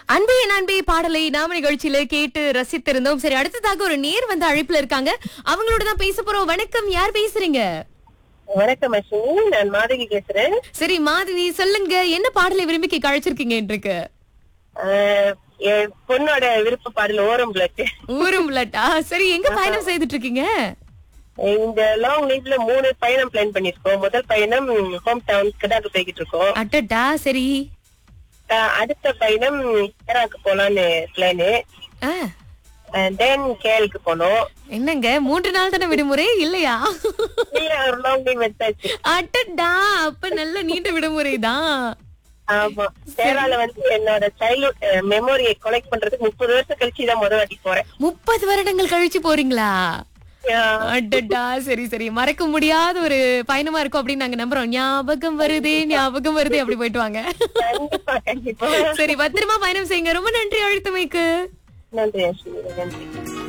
அன்பே என் அன்பே பாடலை நாம நிகழ்ச்சியில கேட்டு ரசித்திருந்தோம் சரி அடுத்ததாக ஒரு நேர் வந்து அழைப்புல இருக்காங்க அவங்களோட தான் பேச போறோம் வணக்கம் யார் பேசுறீங்க வணக்கம் அஸ்வினி நான் மாதவி பேசுறேன் சரி மாதவி சொல்லுங்க என்ன பாடலை விரும்பி கேட்க அழைச்சிருக்கீங்க இன்றைக்கு ஆஹ் என் பொண்ணோட விருப்ப பாடல் ஓரம் பிளட் ஊரும் பிளட்டா சரி எங்க பயணம் செய்துட்டு இருக்கீங்க இந்த லாங் லீவ்ல மூணு பயணம் பிளான் பண்ணிருக்கோம் முதல் பயணம் ஹோம் டவுன் கிடாக்கு போய்கிட்டு இருக்கோம் அட்டட்டா சரி ஆஹ் அடுத்த பயணம் கேராக்கு போலான்னு பிளானு ஆ, தென் கேலுக்கு போனோம் என்னங்க மூன்று நாள் தானே விடுமுறை இல்லையா இல்ல ஒரு லாங் லீவ் எடுத்தாச்சு அட்டட்டா அப்ப நல்ல நீண்ட விடுமுறை தான் ஆமா கேரளால வந்து என்னோட சைல்ட்ஹுட் மெமரியை கொலெக்ட் பண்றதுக்கு முப்பது வருஷம் கழிச்சு தான் முதல் வாட்டி போறேன் முப்பது வருடங்கள் கழிச்சு போறீங்களா ஆஹ் அடடா சரி சரி மறக்க முடியாத ஒரு பயணமா இருக்கும் அப்படின்னு நாங்க நம்புறோம் ஞாபகம் வருதே ஞாபகம் வருதே அப்படி போயிட்டு வாங்க கண்டிப்பா கண்டிப்பா சரி பத்திரமா பயணம் செய்யுங்க ரொம்ப நன்றி அழுத்தமைக்கு நன்றி அஸ்வினி நன்றி